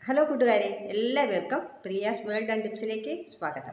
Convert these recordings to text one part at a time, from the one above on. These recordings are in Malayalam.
ഹലോ കൂട്ടുകാരെ എല്ലാവർക്കും പ്രിയാസ് വേൾഡ് ആൻഡ് ടിപ്സിലേക്ക് സ്വാഗതം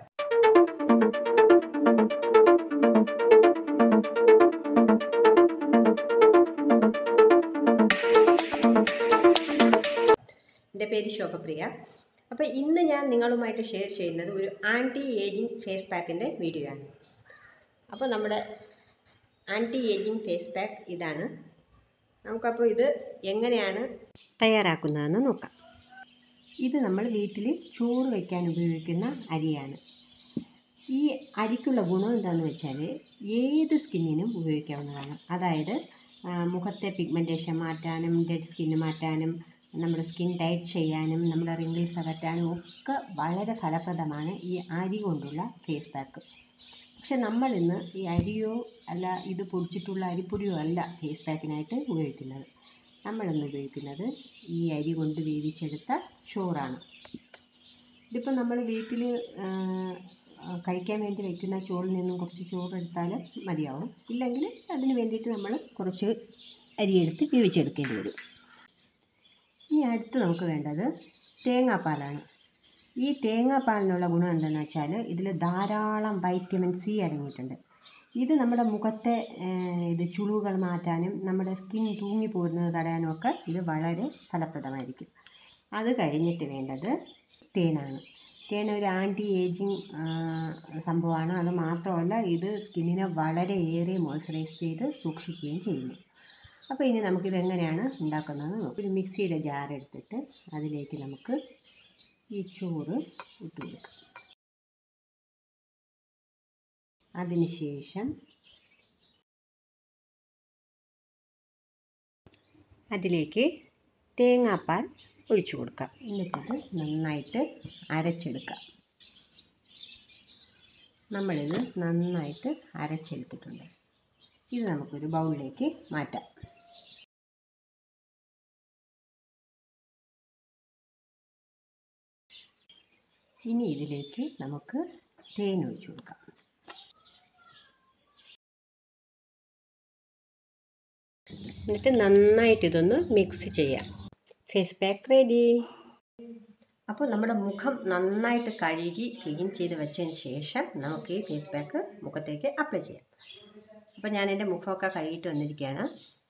എൻ്റെ പേര് ശോഭപ്രിയ അപ്പോൾ ഇന്ന് ഞാൻ നിങ്ങളുമായിട്ട് ഷെയർ ചെയ്യുന്നത് ഒരു ആൻറ്റി ഏജിങ് ഫേസ് പാക്കിൻ്റെ വീഡിയോ ആണ് അപ്പോൾ നമ്മുടെ ആൻറ്റി ഏജിങ് ഫേസ് പാക്ക് ഇതാണ് നമുക്കപ്പോൾ ഇത് എങ്ങനെയാണ് തയ്യാറാക്കുന്നതെന്ന് നോക്കാം ഇത് നമ്മൾ വീട്ടിൽ ചോറ് വയ്ക്കാൻ ഉപയോഗിക്കുന്ന അരിയാണ് ഈ അരിക്കുള്ള ഗുണം എന്താണെന്ന് വെച്ചാൽ ഏത് സ്കിന്നിനും ഉപയോഗിക്കാവുന്നതാണ് അതായത് ആ, മുഖത്തെ പിഗ്മെൻറ്റേഷൻ മാറ്റാനും ഡെഡ് സ്കിന്ന് മാറ്റാനും നമ്മുടെ സ്കിൻ ടൈറ്റ് ചെയ്യാനും നമ്മുടെ റിങ്കിൾസ് അകറ്റാനും ഒക്കെ വളരെ ഫലപ്രദമാണ് ഈ അരി കൊണ്ടുള്ള ഫേസ് പാക്ക് പക്ഷെ നമ്മളിന്ന് ഈ അരിയോ അല്ല ഇത് പൊടിച്ചിട്ടുള്ള അരിപ്പൊടിയോ അല്ല ഫേസ് പാക്കിനായിട്ട് ഉപയോഗിക്കുന്നത് നമ്മളിന്ന് ഉപയോഗിക്കുന്നത് ഈ അരി കൊണ്ട് വേവിച്ചെടുത്ത ചോറാണ് ഇതിപ്പോൾ നമ്മൾ വീട്ടിൽ കഴിക്കാൻ വേണ്ടി വയ്ക്കുന്ന ചോറിൽ നിന്നും കുറച്ച് ചോറെടുത്താൽ മതിയാവും ഇല്ലെങ്കിൽ അതിന് വേണ്ടിയിട്ട് നമ്മൾ കുറച്ച് അരിയെടുത്ത് വേവിച്ചെടുക്കേണ്ടി വരും ഇനി അടുത്ത് നമുക്ക് വേണ്ടത് തേങ്ങാപ്പാലാണ് ഈ തേങ്ങാപ്പാലിനുള്ള ഗുണം എന്താണെന്ന് വെച്ചാൽ ഇതിൽ ധാരാളം വൈറ്റമിൻ സി അടങ്ങിയിട്ടുണ്ട് ഇത് നമ്മുടെ മുഖത്തെ ഏഹ്, ഇത് ചുളിവുകൾ മാറ്റാനും നമ്മുടെ സ്കിൻ തൂങ്ങി പോരുന്നത് തടയാനും ഒക്കെ ഇത് വളരെ ഫലപ്രദമായിരിക്കും അത് കഴിഞ്ഞിട്ട് വേണ്ടത് തേനാണ് തേൻ ഒരു ആൻറ്റി ഏജിങ് സംഭവമാണ് അത് മാത്രമല്ല ഇത് സ്കിന്നിനെ വളരെയേറെ മോയ്സ്ചറൈസ് ചെയ്ത് സൂക്ഷിക്കുകയും ചെയ്യുന്നു അപ്പോൾ ഇനി നമുക്കിത് എങ്ങനെയാണ് ഉണ്ടാക്കുന്നത് നോക്കാം ഒരു മിക്സിയുടെ ജാർ എടുത്തിട്ട് അതിലേക്ക് നമുക്ക് ഈ ചോറ് ഇട്ട് കൊടുക്കാം അതിനുശേഷം അതിലേക്ക് തേങ്ങാപ്പാൽ ഒഴിച്ചു കൊടുക്കാം എന്നിട്ടത് നന്നായിട്ട് അരച്ചെടുക്കാം നമ്മളിത് നന്നായിട്ട് അരച്ചെടുത്തിട്ടുണ്ട് ഇത് നമുക്കൊരു ബൗളിലേക്ക് മാറ്റാം ഇനി ഇതിലേക്ക് നമുക്ക് തേൻ ഒഴിച്ചു കൊടുക്കാം എന്നിട്ട് നന്നായിട്ട് ഇതൊന്ന് മിക്സ് ചെയ്യാം ഫേസ് പാക്ക് റെഡി അപ്പോൾ നമ്മുടെ മുഖം നന്നായിട്ട് കഴുകി ക്ലീൻ ചെയ്ത് വെച്ചതിന് ശേഷം നമുക്ക് ഈ ഫേസ് പാക്ക് മുഖത്തേക്ക് അപ്ലൈ ചെയ്യാം അപ്പോൾ ഞാൻ എൻ്റെ മുഖമൊക്കെ കഴുകിയിട്ട് വന്നിരിക്കുകയാണ്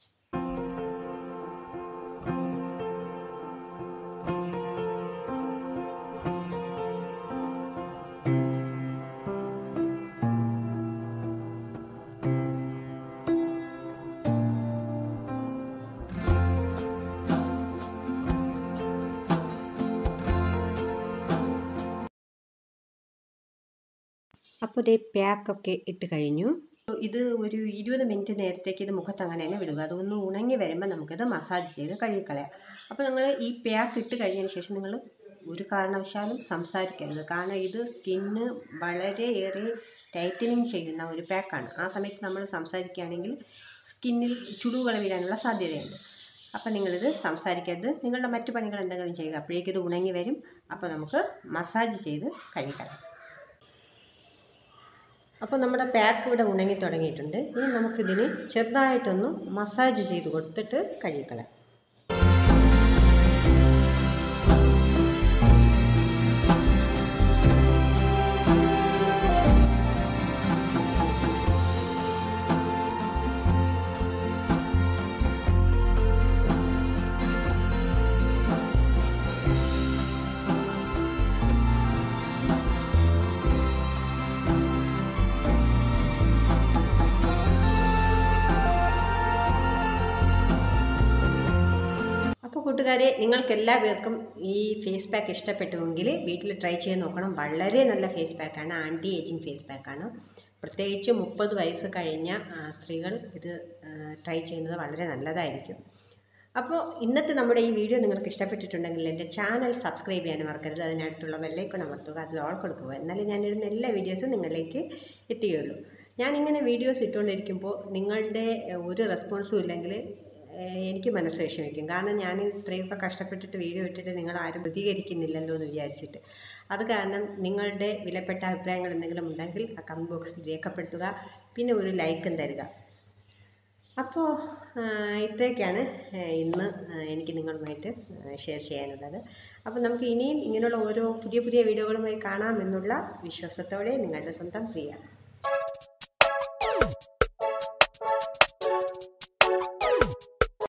അപ്പോൾ ഇതേ പാക്കൊക്കെ ഇട്ട് കഴിഞ്ഞു ഇത് ഒരു ഇരുപത് മിനിറ്റ് നേരത്തേക്ക് ഇത് മുഖത്ത് അങ്ങനെ തന്നെ വിടുക അതൊന്ന് ഉണങ്ങി വരുമ്പോൾ നമുക്കിത് മസാജ് ചെയ്ത് കഴുകിക്കളയാം അപ്പോൾ നിങ്ങൾ ഈ പാക്ക് ഇട്ട് കഴിഞ്ഞതിന് ശേഷം നിങ്ങൾ ഒരു കാരണവശാലും സംസാരിക്കരുത് കാരണം ഇത് സ്കിന്ന് വളരെയേറെ ടൈറ്റനിങ് ചെയ്യുന്ന ഒരു പാക്കാണ് ആ സമയത്ത് നമ്മൾ സംസാരിക്കുകയാണെങ്കിൽ സ്കിന്നിൽ ചുടുകൾ വീഴാനുള്ള സാധ്യതയുണ്ട് അപ്പോൾ നിങ്ങളിത് സംസാരിക്കരുത് നിങ്ങളുടെ മറ്റു പണികൾ എന്തെങ്കിലും ചെയ്യുക അപ്പോഴേക്കും ഇത് ഉണങ്ങി വരും അപ്പോൾ നമുക്ക് മസാജ് ചെയ്ത് കഴിക്കണം അപ്പോൾ നമ്മുടെ പാക്ക് ഇവിടെ ഉണങ്ങി തുടങ്ങിയിട്ടുണ്ട് ഇനി നമുക്കിതിന് ചെറുതായിട്ടൊന്ന് മസാജ് ചെയ്ത് കൊടുത്തിട്ട് കഴിക്കണം അപ്പോൾ കൂട്ടുകാരെ നിങ്ങൾക്ക് എല്ലാവർക്കും ഈ ഫേസ് പാക്ക് ഇഷ്ടപ്പെട്ടുവെങ്കിൽ വീട്ടിൽ ട്രൈ ചെയ്ത് നോക്കണം വളരെ നല്ല ഫേസ് പാക്കാണ് ആൻറ്റി ഏജിങ് ഫേസ് പാക്കാണ് പ്രത്യേകിച്ച് മുപ്പത് വയസ്സ് കഴിഞ്ഞ ആ, സ്ത്രീകൾ ഇത് ട്രൈ ചെയ്യുന്നത് വളരെ നല്ലതായിരിക്കും അപ്പോൾ ഇന്നത്തെ നമ്മുടെ ഈ വീഡിയോ നിങ്ങൾക്ക് ഇഷ്ടപ്പെട്ടിട്ടുണ്ടെങ്കിൽ എൻ്റെ ചാനൽ സബ്സ്ക്രൈബ് ചെയ്യാൻ മറക്കരുത് അതിനടുത്തുള്ള ബെല്ലൈക്കൺ അമർത്തുക അതിൽ ഓൾ കൊടുക്കുക എന്നാലേ ഞാൻ ഇടുന്ന എല്ലാ വീഡിയോസും നിങ്ങളിലേക്ക് എത്തുകയുള്ളൂ ഞാനിങ്ങനെ വീഡിയോസ് ഇട്ടുകൊണ്ടിരിക്കുമ്പോൾ നിങ്ങളുടെ ഏഹ്, ഒരു റെസ്പോൺസും ഇല്ലെങ്കിൽ ഏഹ്, എനിക്ക് മനസ്സ് വിഷമിക്കും കാരണം ഞാൻ ഇത്രയൊക്കെ കഷ്ടപ്പെട്ടിട്ട് വീഡിയോ ഇട്ടിട്ട് നിങ്ങൾ ആരും പ്രതികരിക്കുന്നില്ലല്ലോ എന്ന് വിചാരിച്ചിട്ട് അത് കാരണം നിങ്ങളുടെ വിലപ്പെട്ട അഭിപ്രായങ്ങൾ എന്തെങ്കിലും ഉണ്ടെങ്കിൽ ആ കമൻറ്റ് ബോക്സിൽ രേഖപ്പെടുത്തുക പിന്നെ ഒരു ലൈക്കും തരിക അപ്പോൾ ഇത്രയൊക്കെയാണ് ആ, ഇന്ന് ആ, എനിക്ക് നിങ്ങളുമായിട്ട് ഷെയർ ചെയ്യാനുള്ളത് അപ്പോൾ നമുക്ക് ഇനിയും ഇങ്ങനെയുള്ള ഓരോ പുതിയ പുതിയ വീഡിയോകളുമായി കാണാമെന്നുള്ള വിശ്വാസത്തോടെ നിങ്ങളുടെ സ്വന്തം പ്രിയ